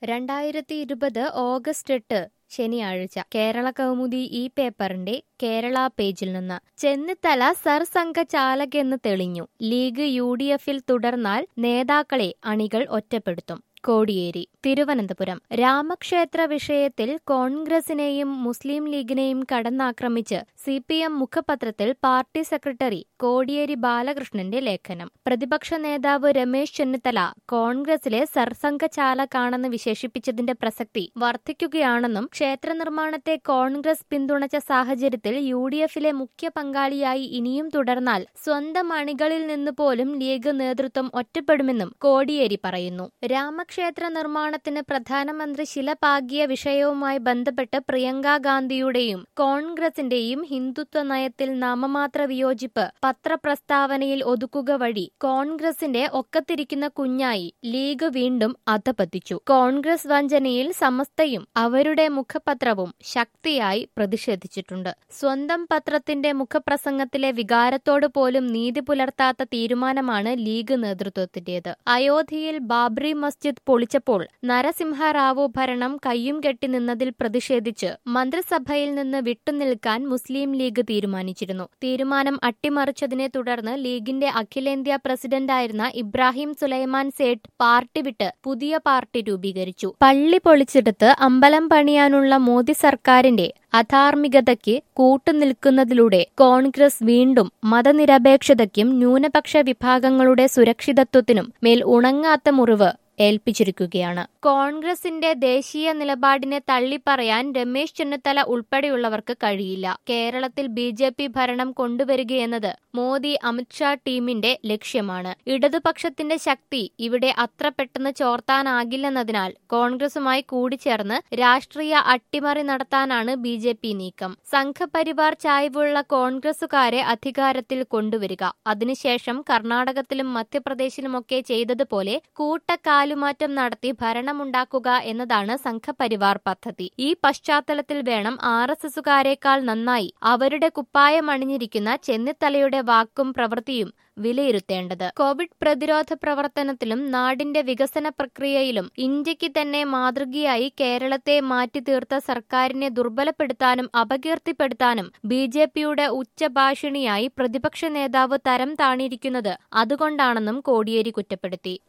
രണ്ടായിരത്തി ഇരുപത് ഓഗസ്റ്റ് എട്ട് ശനിയാഴ്ച കേരള കൗമുദി ഈ പേപ്പറിന്റെ കേരള പേജിൽ നിന്ന് ചെന്നിത്തല സർസംഘ ചാലകെന്ന് തെളിഞ്ഞു ലീഗ് യു ഡി എഫിൽ തുടർന്നാൽ നേതാക്കളെ അണികൾ ഒറ്റപ്പെടുത്തും കോടിയേരി തിരുവനന്തപുരം രാമക്ഷേത്ര വിഷയത്തിൽ കോൺഗ്രസിനെയും മുസ്ലിം ലീഗിനെയും കടന്നാക്രമിച്ച് സി പി എം മുഖപത്രത്തിൽ പാർട്ടി സെക്രട്ടറി കോടിയേരി ബാലകൃഷ്ണന്റെ ലേഖനം പ്രതിപക്ഷ നേതാവ് രമേശ് ചെന്നിത്തല കോൺഗ്രസിലെ സർസംഘ ചാലകാണെന്ന് വിശേഷിപ്പിച്ചതിന്റെ പ്രസക്തി വർദ്ധിക്കുകയാണെന്നും ക്ഷേത്ര നിർമ്മാണത്തെ കോൺഗ്രസ് പിന്തുണച്ച സാഹചര്യത്തിൽ യു ഡി എഫിലെ മുഖ്യ പങ്കാളിയായി ഇനിയും തുടർന്നാൽ സ്വന്തം അണികളിൽ നിന്ന് പോലും ലീഗ് നേതൃത്വം ഒറ്റപ്പെടുമെന്നും കോടിയേരി പറയുന്നു രാമക്ഷേത്ര നിർമ്മാണത്തിന് പ്രധാനമന്ത്രി ശില പാകിയ വിഷയവുമായി ബന്ധപ്പെട്ട് പ്രിയങ്ക ഗാന്ധിയുടെയും കോൺഗ്രസിന്റെയും ഹിന്ദുത്വ നയത്തിൽ നാമമാത്ര വിയോജിപ്പ് പത്രപ്രസ്താവനയിൽ ഒതുക്കുക വഴി കോൺഗ്രസിന്റെ ഒക്കത്തിരിക്കുന്ന കുഞ്ഞായി ലീഗ് വീണ്ടും അധപതിച്ചു കോൺഗ്രസ് വഞ്ചനയിൽ സമസ്തയും അവരുടെ മുഖപത്രവും ശക്തിയായി പ്രതിഷേധിച്ചിട്ടുണ്ട് സ്വന്തം പത്രത്തിന്റെ മുഖപ്രസംഗത്തിലെ വികാരത്തോട് പോലും നീതി പുലർത്താത്ത തീരുമാനമാണ് ലീഗ് നേതൃത്വത്തിന്റേത് അയോധ്യയിൽ ബാബ്രി മസ്ജിദ് പൊളിച്ചപ്പോൾ നരസിംഹറാവു ഭരണം കയ്യും കെട്ടി നിന്നതിൽ പ്രതിഷേധിച്ച് മന്ത്രിസഭയിൽ നിന്ന് വിട്ടുനിൽക്കാൻ മുസ്ലിം ലീഗ് തീരുമാനിച്ചിരുന്നു തീരുമാനം അട്ടിമറിച്ചതിനെ തുടർന്ന് ലീഗിന്റെ അഖിലേന്ത്യാ പ്രസിഡന്റായിരുന്ന ഇബ്രാഹിം സുലൈമാൻ സേഠ് പാർട്ടി വിട്ട് പുതിയ പാർട്ടി രൂപീകരിച്ചു പള്ളി പൊളിച്ചെടുത്ത് അമ്പലം പണിയാനുള്ള മോദി സർക്കാരിന്റെ അധാർമികതയ്ക്ക് കൂട്ടുനിൽക്കുന്നതിലൂടെ കോൺഗ്രസ് വീണ്ടും മതനിരപേക്ഷതയ്ക്കും ന്യൂനപക്ഷ വിഭാഗങ്ങളുടെ സുരക്ഷിതത്വത്തിനും മേൽ ഉണങ്ങാത്ത മുറിവ് ഏൽപ്പിച്ചിരിക്കുകയാണ് കോൺഗ്രസിന്റെ ദേശീയ നിലപാടിനെ തള്ളിപ്പറയാൻ രമേശ് ചെന്നിത്തല ഉൾപ്പെടെയുള്ളവർക്ക് കഴിയില്ല കേരളത്തിൽ ബി ജെ പി ഭരണം കൊണ്ടുവരികയെന്നത് മോദി അമിത്ഷാ ടീമിന്റെ ലക്ഷ്യമാണ് ഇടതുപക്ഷത്തിന്റെ ശക്തി ഇവിടെ അത്ര പെട്ടെന്ന് ചോർത്താനാകില്ലെന്നതിനാൽ കോൺഗ്രസുമായി കൂടിച്ചേർന്ന് രാഷ്ട്രീയ അട്ടിമറി നടത്താനാണ് ബി ജെ പി നീക്കം സംഘപരിവാർ ചായ്വുള്ള കോൺഗ്രസുകാരെ അധികാരത്തിൽ കൊണ്ടുവരിക അതിനുശേഷം കർണാടകത്തിലും മധ്യപ്രദേശിലുമൊക്കെ ചെയ്തതുപോലെ കൂട്ടക്കാ കാലുമാറ്റം നടത്തി ഭരണമുണ്ടാക്കുക എന്നതാണ് സംഘപരിവാർ പദ്ധതി ഈ പശ്ചാത്തലത്തിൽ വേണം ആർ എസ് എസുകാരേക്കാൾ നന്നായി അവരുടെ കുപ്പായമണിഞ്ഞിരിക്കുന്ന ചെന്നിത്തലയുടെ വാക്കും പ്രവൃത്തിയും വിലയിരുത്തേണ്ടത് കോവിഡ് പ്രതിരോധ പ്രവർത്തനത്തിലും നാടിന്റെ വികസന പ്രക്രിയയിലും ഇന്ത്യക്ക് തന്നെ മാതൃകയായി കേരളത്തെ മാറ്റിത്തീർത്ത സർക്കാരിനെ ദുർബലപ്പെടുത്താനും അപകീർത്തിപ്പെടുത്താനും ബി ജെ പിയുടെ ഉച്ചഭാഷിണിയായി പ്രതിപക്ഷ നേതാവ് തരം താണിരിക്കുന്നത് അതുകൊണ്ടാണെന്നും കോടിയേരി കുറ്റപ്പെടുത്തി